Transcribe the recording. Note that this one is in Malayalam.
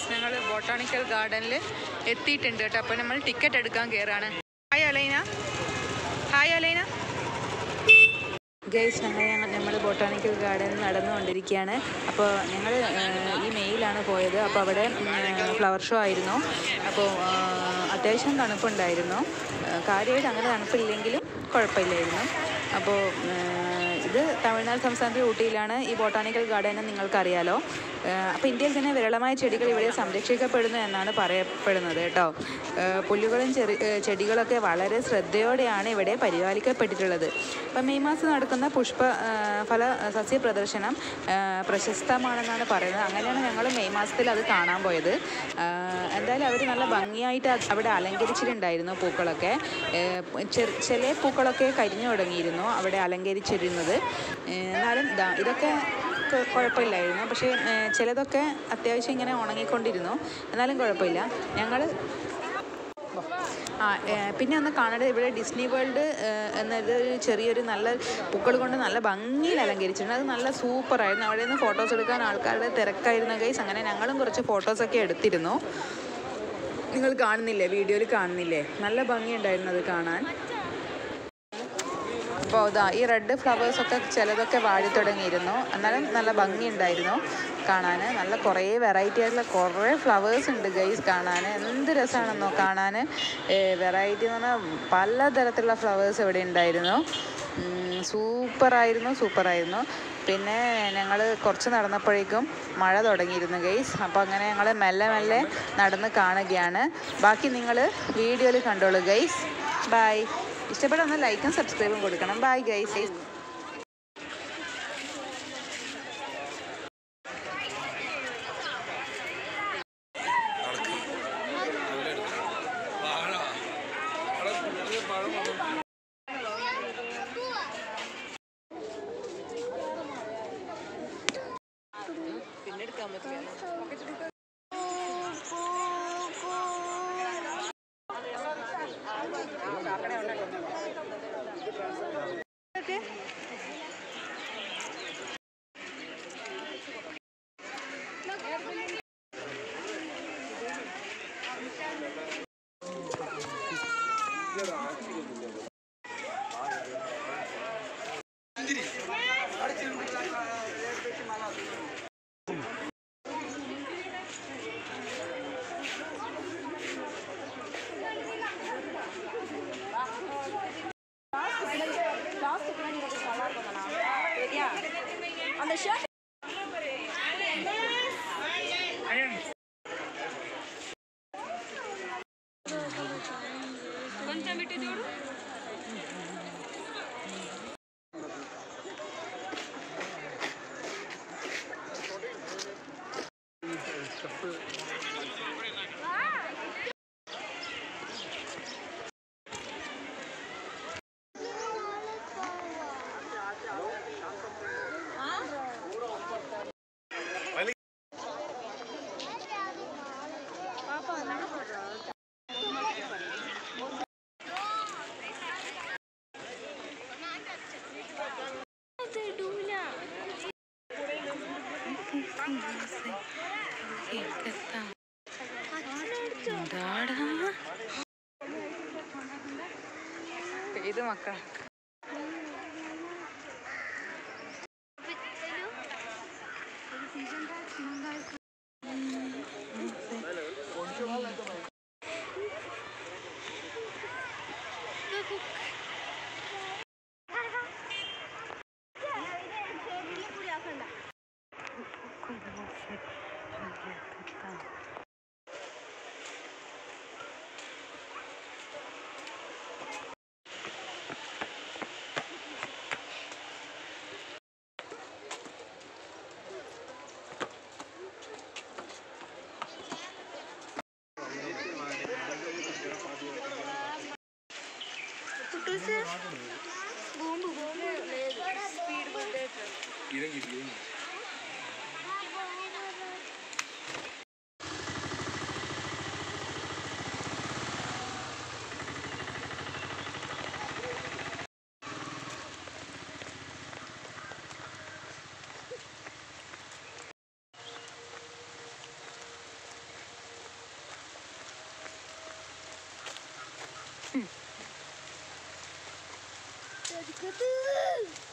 ഗൈസ് ഞങ്ങൾ ബോട്ടാണിക്കൽ ഗാർഡനിൽ എത്തിയിട്ടുണ്ട് കേട്ടോ അപ്പോൾ നമ്മൾ ടിക്കറ്റ് എടുക്കാൻ കയറാണ് hi Alaina hi Alaina guys ഞങ്ങൾ ഞങ്ങൾ നമ്മൾ ബോട്ടാണിക്കൽ ഗാർഡൻ നടന്നുകൊണ്ടിരിക്കുകയാണ് അപ്പോൾ ഞങ്ങൾ ഈ മെയിലാണ് പോയത് അപ്പോൾ അവിടെ ഫ്ലവർ ഷോ ആയിരുന്നു അപ്പോൾ ആ, അത്യാവശ്യം തണുപ്പുണ്ടായിരുന്നു ആ, കാര്യമായിട്ട് അങ്ങനെ തണുപ്പില്ലെങ്കിലും കുഴപ്പമില്ലായിരുന്നു അപ്പോൾ ആ, ഇത് തമിഴ്നാട് സംസ്ഥാനത്തെ ഊട്ടിയിലാണ് ഈ ബോട്ടാണിക്കൽ ഗാർഡൻ എന്ന് നിങ്ങൾക്കറിയാലോ ഏഹ് അപ്പോൾ ഇന്ത്യയിൽ തന്നെ വിരളമായ ചെടികൾ ഇവിടെ സംരക്ഷിക്കപ്പെടുന്നു എന്നാണ് പറയപ്പെടുന്നത് കേട്ടോ ഏഹ് പുല്ലുകളും ചെറി ഏഹ് ചെടികളൊക്കെ വളരെ ശ്രദ്ധയോടെയാണ് ഇവിടെ പരിപാലിക്കപ്പെട്ടിട്ടുള്ളത് അപ്പം മെയ് മാസം നടക്കുന്ന പുഷ്പ ഏഹ് ഫല സസ്യ പ്രദർശനം ഏഹ് പ്രശസ്തമാണെന്നാണ് പറയുന്നത് അങ്ങനെയാണ് ഞങ്ങൾ മെയ് മാസത്തിൽ അത് കാണാൻ പോയത് ഏഹ് എന്തായാലും അവർ നല്ല ഭംഗിയായിട്ട് അത് അവിടെ അലങ്കരിച്ചിട്ടുണ്ടായിരുന്നു പൂക്കളൊക്കെ ഏഹ് ചെറി- ചില പൂക്കളൊക്കെ കരിഞ്ഞു തുടങ്ങിയിരുന്നു അവിടെ അലങ്കരിച്ചിരുന്നത് ഏഹ് എന്നാലും ദാ ഇതൊക്കെ കൊ- കുഴപ്പമില്ലായിരുന്നു പക്ഷേ ഏഹ് ചിലതൊക്കെ അത്യാവശ്യം ഇങ്ങനെ ഉണങ്ങിക്കൊണ്ടിരുന്നു എന്നാലും കുഴപ്പമില്ല ഞങ്ങൾ ആ ഏഹ് പിന്നെ ഒന്ന് കാണേണ്ടത് ഇവിടെ ഡിസ്നി വേൾഡ് ഏഹ് എന്നത് ഒരു ചെറിയൊരു നല്ല പൂക്കൾ കൊണ്ട് നല്ല ഭംഗിയിൽ അലങ്കരിച്ചിട്ടുണ്ട് അത് നല്ല സൂപ്പറായിരുന്നു അവിടെ നിന്ന് ഫോട്ടോസ് എടുക്കാൻ ആൾക്കാരുടെ തിരക്കായിരുന്നു ഗൈസ് അങ്ങനെ ഞങ്ങളും കുറച്ച് ഫോട്ടോസൊക്കെ എടുത്തിരുന്നു നിങ്ങൾ കാണുന്നില്ലേ വീഡിയോയിൽ കാണുന്നില്ലേ നല്ല ഭംഗിയുണ്ടായിരുന്നു അത് കാണാൻ അപ്പോൾ ഇതാ ഈ റെഡ് ഫ്ലവേഴ്സൊക്കെ ചിലതൊക്കെ വാടി തുടങ്ങിയിരുന്നു എന്നാലും നല്ല ഭംഗിയുണ്ടായിരുന്നു കാണാൻ നല്ല കുറേ വെറൈറ്റി ആയിട്ടുള്ള കുറേ ഫ്ലവേഴ്സ് ഉണ്ട് ഗൈസ് കാണാൻ എന്ത് രസമാണെന്നോ കാണാൻ വെറൈറ്റി എന്ന് പറഞ്ഞാൽ പലതരത്തിലുള്ള ഫ്ലവേഴ്സ് ഇവിടെ ഉണ്ടായിരുന്നു സൂപ്പറായിരുന്നു സൂപ്പറായിരുന്നു പിന്നെ ഞങ്ങൾ കുറച്ച് നടന്നപ്പോഴേക്കും മഴ തുടങ്ങിയിരുന്നു ഗൈസ് അപ്പോൾ അങ്ങനെ ഞങ്ങൾ മെല്ലെ മെല്ലെ നടന്ന് കാണുകയാണ് ബാക്കി നിങ്ങൾ വീഡിയോയിൽ കണ്ടോളൂ ഗൈസ് ബൈ ഇഷ്ടപ്പെട്ട ഒന്ന് ലൈക്കും സബ്സ്ക്രൈബും കൊടുക്കണം ബൈ ഗൈസ് പിന്നെ എടുക്കാൻ പറ്റില്ല ഇത് മക്കള കൊതുക്